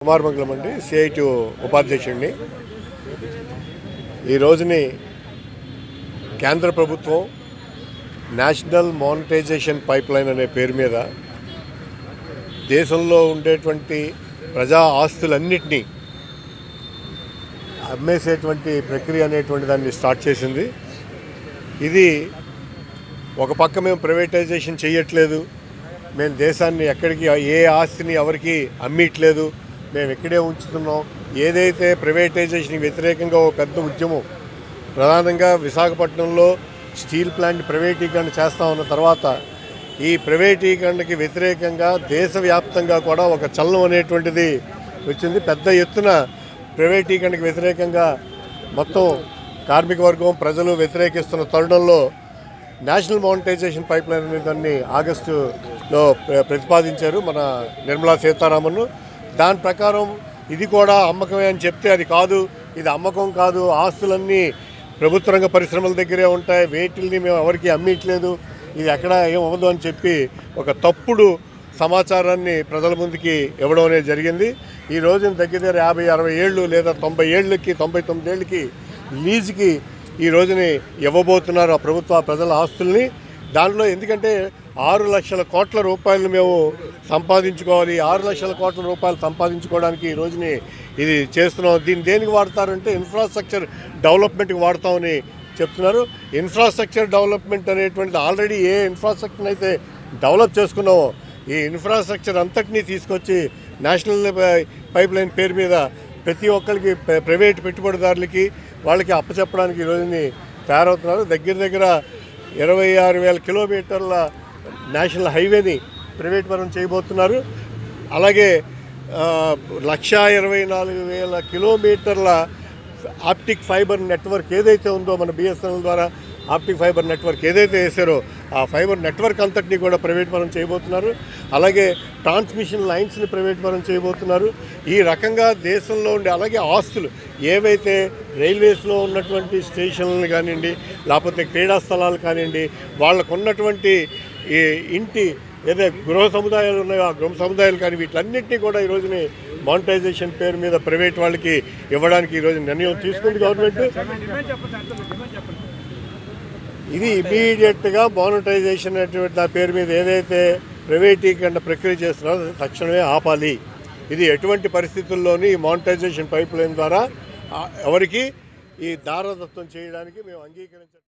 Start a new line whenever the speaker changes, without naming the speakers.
కుమారమంగళం అండి సిఐటి ఉపాధ్యక్షుడిని ఈ రోజుని కేంద్ర ప్రభుత్వం నేషనల్ మానిటైజేషన్ పైప్ లైన్ అనే పేరు మీద దేశంలో ఉండేటువంటి ప్రజా ఆస్తులన్నిటినీ అమ్మేసేటువంటి ప్రక్రియ అనేటువంటి దాన్ని స్టార్ట్ చేసింది ఇది ఒక పక్క మేము ప్రైవేటైజేషన్ చేయట్లేదు మేము దేశాన్ని ఎక్కడికి ఏ ఆస్తిని ఎవరికి అమ్మిట్లేదు మేము ఇక్కడే ఉంచుతున్నాం ఏదైతే ప్రైవేటైజేషన్కి వ్యతిరేకంగా ఒక పెద్ద ఉద్యమం ప్రధానంగా విశాఖపట్నంలో స్టీల్ ప్లాంట్ ప్రైవేటీకరణ చేస్తా ఉన్న తర్వాత ఈ ప్రైవేటీకరణకి వ్యతిరేకంగా దేశవ్యాప్తంగా కూడా ఒక చలనం అనేటువంటిది వచ్చింది పెద్ద ఎత్తున ప్రైవేటీకరణకి వ్యతిరేకంగా మొత్తం కార్మిక వర్గం ప్రజలు వ్యతిరేకిస్తున్న తరుణంలో నేషనల్ మానిటైజేషన్ పైప్ లైన్ అనే దాన్ని ఆగస్టులో ప్ర- ప్రతిపాదించారు మన నిర్మలా సీతారామన్ దాని ప్రకారం ఇది కూడా అమ్మకమే అని చెప్తే అది కాదు ఇది అమ్మకం కాదు ఆస్తులన్నీ ప్రభుత్వ రంగ పరిశ్రమల దగ్గరే ఉంటాయి వేటిల్ని మేము ఎవరికి అమ్మిట్లేదు ఇది ఎక్కడ ఏం అవ్వదు అని చెప్పి ఒక తప్పుడు సమాచారాన్ని ప్రజల ముందుకి ఇవ్వడం అనేది జరిగింది ఈ రోజున దగ్గర దగ్గర యాభై అరవై ఏళ్ళు లేదా తొంభై ఏళ్ళకి తొంభై తొమ్మిది ఏళ్ళకి లీజుకి ఈ రోజుని ఇవ్వబోతున్నారు ఆ ప్రభుత్వ ప్రజల ఆస్తుల్ని దానిలో ఎందుకంటే ఆరు లక్షల కోట్ల రూపాయలు మేము సంపాదించుకోవాలి ఆరు లక్షల కోట్ల రూపాయలు సంపాదించుకోవడానికి ఈ రోజుని ఇది చేస్తున్నాం దీన్ని దేనికి వాడతారంటే ఇన్ఫ్రాస్ట్రక్చర్ డెవలప్మెంట్కి వాడతామని చెప్తున్నారు ఇన్ఫ్రాస్ట్రక్చర్ డెవలప్మెంట్ అనేటువంటిది ఆల్రెడీ ఏ ఇన్ఫ్రాస్ట్రక్చర్ అయితే డెవలప్ చేసుకున్నామో ఈ ఇన్ఫ్రాస్ట్రక్చర్ అంతటినీ తీసుకొచ్చి నేషనల్ పైప్ లైన్ పేరు మీద ప్రతి ఒక్కరికి ప్ర- ప్రైవేట్ పెట్టుబడిదారులకి వాళ్ళకి అప్పచెప్పడానికి ఈ రోజుని తయారవుతున్నారు దగ్గర దగ్గర ఇరవై ఆరు వేల కిలోమీటర్ల నేషనల్ హైవేని ప్రైవేట్ పరం చేయబోతున్నారు అలాగే ఆ, లక్షా ఇరవై నాలుగు వేల కిలోమీటర్ల ఆప్టిక్ ఫైబర్ నెట్వర్క్ ఏదైతే ఉందో మన బిఎస్ఎన్ఎల్ ద్వారా ఆప్టిక్ ఫైబర్ నెట్వర్క్ ఏదైతే వేసారో ఆ ఫైబర్ నెట్వర్క్ అంతటినీ కూడా ప్రైవేట్ పరం చేయబోతున్నారు అలాగే ట్రాన్స్మిషన్ లైన్స్ని ప్రైవేట్ పరం చేయబోతున్నారు ఈ రకంగా దేశంలో ఉండే అలాగే ఆస్తులు ఏవైతే రైల్వేస్లో ఉన్నటువంటి స్టేషన్లు కానివ్వండి లేకపోతే క్రీడా స్థలాలు కానివ్వండి వాళ్ళకు ఉన్నటువంటి ఈ ఇంటి ఏదైతే గృహ సముదాయాలు ఉన్నాయో ఆ గృహ సముదాయాలు కానీ వీటన్నింటినీ కూడా ఈ రోజుని మానిటైజేషన్ పేరు మీద ప్రైవేట్ వాళ్ళకి ఇవ్వడానికి ఈరోజు నిర్ణయం తీసుకుంది గవర్నమెంట్ ఇది ఇమీడియట్గా మానిటైజేషన్ అనేటువంటి ఆ పేరు మీద ఏదైతే ప్రైవేటీకరణ ప్రక్రియ చేస్తున్నారో అది తక్షణమే ఆపాలి ఇది ఎటువంటి పరిస్థితుల్లోని ఈ మానిటైజేషన్ పైప్ లైన్ ద్వారా ఆ, ఎవరికి ఈ దారదత్వం చేయడానికి మేము అంగీకరించాలి